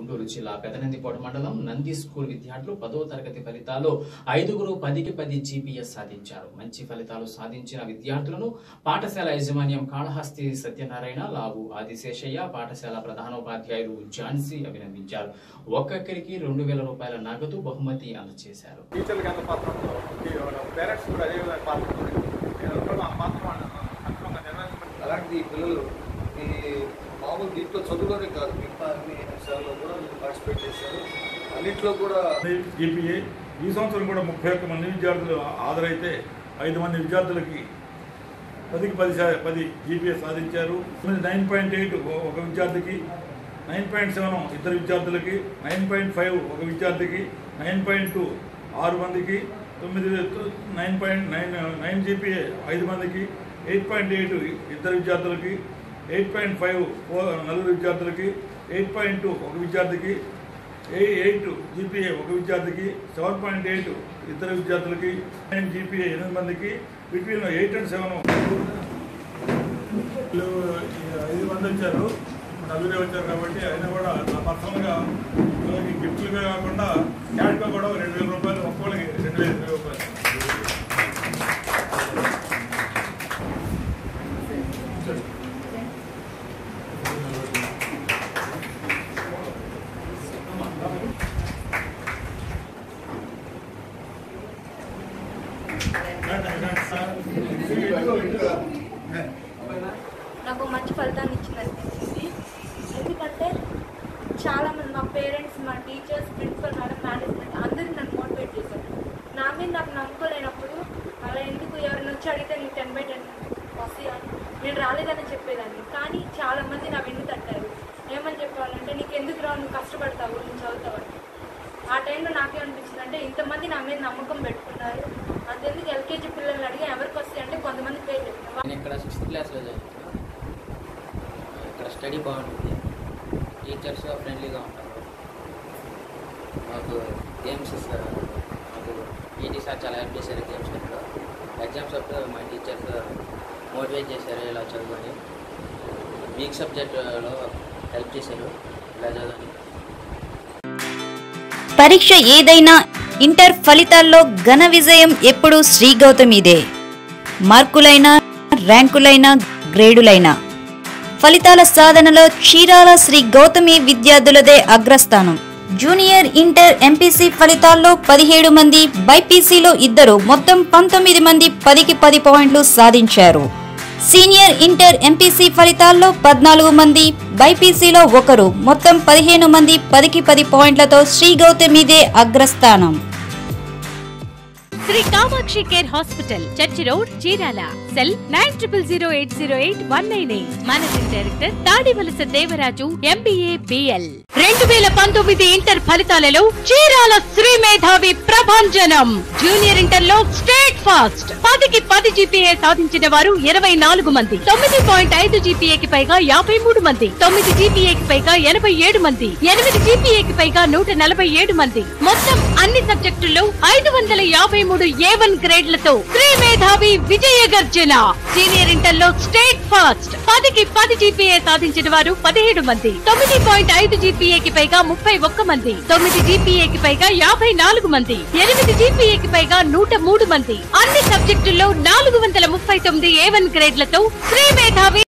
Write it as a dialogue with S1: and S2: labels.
S1: గుంటూరు జిల్లా పెదనందిపోటు మండలం నంది స్కూల్ విద్యార్థులు పదో తరగతి ఫలితాల్లో ఐదుగురు పదికి పది జీపీఎస్ సాధించారు మంచి ఫలితాలు సాధించిన విద్యార్థులను పాఠశాల యాజమాన్యం కాళహస్తి సత్యనారాయణ లావు ఆదిశేషయ్య పాఠశాల ప్రధానోపాధ్యాయులు ఝాన్సీ అభినందించారు ఒక్కొక్కరికి రెండు వేల రూపాయల నగదు బహుమతి అందజేశారు
S2: టీచర్లకు ఎంత పాత్ర ఉందో పేరెంట్స్ కూడా అదే విధంగా పాత్ర ఉంది నేను అనుకోవడం ఆ పాత్ర వాళ్ళని అనుకూలంగా నిర్వహించబడి
S3: అలాంటి ఈ పిల్లలు ఈ మామూలు దీంట్లో చదువులోనే కాదు మిగతా అన్ని అంశాల్లో కూడా మీరు పార్టిసిపేట్ చేశారు అన్నింటిలో కూడా
S4: జీపీఏ ఈ సంవత్సరం కూడా ముప్పై ఒక్క మంది విద్యార్థులు హాజరైతే ఐదు మంది విద్యార్థులకి పదికి పది శా- పది జీపీఏ సాధించారు నైన్ పాయింట్ ఎయిట్ ఒక విద్యార్థికి నైన్ పాయింట్ సెవెన్ ఇద్దరు విద్యార్థులకి నైన్ పాయింట్ ఫైవ్ ఒక విద్యార్థికి నైన్ పాయింట్ టూ ఆరు మందికి తొమ్మిది nine point nine nine GPA ఐదు మందికి ఎయిట్ పాయింట్ ఎయిట్ ఇద్దరు విద్యార్థులకి ఎయిట్ పాయింట్ ఫైవ్ ఫోర్ నలుగురు విద్యార్థులకి ఎయిట్ పాయింట్ టూ ఒక విద్యార్థికి ఎయిట్ జీపీఏ ఒక విద్యార్థికి సెవెన్ పాయింట్ ఎయిట్ ఇద్దరు విద్యార్థులకి నైన్ జీపీఏ ఎనిమిది మందికి బిట్వీన్ ఎయిట్ అండ్ సెవెన్ ఐదు మంది వచ్చారు నలుగురే వచ్చారు కాబట్టి అయినా కూడా నా పర్సనల్గా వీళ్ళకి గిఫ్ట్లుగా కాకుండా క్యాష్గా కూడా ఒక రెండు వేల రూపాయలు ఒక్కోళ్ళకి రెండు వేల ఇరవై రూపాయలు
S5: నాకు మంచి ఫలితాన్ని ఇచ్చింది అనిపించింది ఎందుకంటే చాలా మంది మా పేరెంట్స్ మా టీచర్స్ ప్రిన్సిపల్ మేడం మేనేజ్మెంట్ అందరూ నన్ను మోటివేట్ చేశారు నా మీద నాకు నమ్మకం లేనప్పుడు అలా ఎందుకు ఎవరిని వచ్చి అడిగితే నీకు టెన్ బై టెన్ వస్తాయి నేను రాలేదని చెప్పేదాన్ని కానీ చాలా మంది నా వెన్ను తట్టారు ఏమని చెప్పాలంటే నీకు ఎందుకు రావు నువ్వు కష్టపడతావు నువ్వు చదువుతావు అని ఆ టైంలో నాకే అనిపించింది అంటే ఇంతమంది నా మీద నమ్మకం పెట్టుకున్నారు అంతెందుకు ఎల్కేజీ పిల్లల్ని అడిగి ఎవరికి వస్తాయి అంటే కొంతమంది పేరు చెప్పిన
S6: నేను ఇక్కడ సిక్స్త్ క్లాస్లో చదువుతున్నా ఇక్కడ స్టడీ బాగుంటుంది టీచర్స్ ఫ్రెండ్లీగా ఉంటారు మాకు గేమ్స్ ఇస్తారు మాకు పీటీ సార్ చాలా హెల్ప్ చేశారు గేమ్స్ టైంలో ఎగ్జామ్స్ అప్పుడు మా టీచర్స్ మోటివేట్ చేశారు ఇలా చదువుకొని వీక్ సబ్జెక్టులో హెల్ప్ చేశారు ఇలా చదవని
S7: పరీక్ష ఏదైనా ఇంటర్ ఫలితాల్లో ఘన విజయం ఎప్పుడూ శ్రీ గౌతమిదే మార్కులైనా ర్యాంకులైనా గ్రేడులైనా ఫలితాల సాధనలో చీరాల శ్రీ గౌతమి విద్యార్థులదే అగ్రస్థానం జూనియర్ ఇంటర్ ఎంపీసీ ఫలితాల్లో పదిహేడు మంది బైపీసీలో ఇద్దరు మొత్తం పంతొమ్మిది మంది పదికి పది పాయింట్లు సాధించారు సీనియర్ ఇంటర్ ఎంపీసీ ఫలితాల్లో పద్నాలుగు మంది బైపీసీలో ఒకరు మొత్తం పదిహేను మంది పదికి పది పాయింట్లతో శ్రీ గౌతమిదే అగ్రస్థానం
S8: Sri Kamakshi care hospital church road Chirala cell nine triple zero eight zero eight one nine eight managing director Tadivalasa Devaraju MBA BL రెండు వేల పంతొమ్మిది ఇంటర్ ఫలితాలలో చీరాల శ్రీ మేధావి ప్రభంజనం జూనియర్ ఇంటర్ లో స్టేట్ ఫాస్ట్ పదికి పది జీపీఏ సాధించిన వారు ఇరవై నాలుగు మంది తొమ్మిది పాయింట్ ఐదు జీపీఏకి పైగా యాభై మూడు మంది తొమ్మిది జీపీఏకి పైగా ఎనభై ఏడు మంది ఎనిమిది జీపీఏకి పైగా నూట నలభై ఏడు మంది మొత్తం అన్ని సబ్జెక్టుల్లో ఐదు వందల యాభై మూడు ఏ వన్ గ్రేడ్లతో శ్రీ మేధావి విజయ గర్జన సీనియర్ ఇంటర్ లో స్టేట్ ఫాస్ట్ పదికి పది జీపీఏ సాధించిన వారు పదిహేడు మంది తొమ్మిది పాయింట్ ఐదు జీపీఏకి పైగా ముప్పై ఒక్క మంది తొమ్మిది జీపీఏకి పైగా యాభై నాలుగు మంది ఎనిమిది జీపీఏకి పైగా నూట మూడు మంది అన్ని సబ్జెక్టుల్లో నాలుగు వందల ముప్పై తొమ్మిది ఏ వన్ గ్రేడ్లతో శ్రీ మేధావి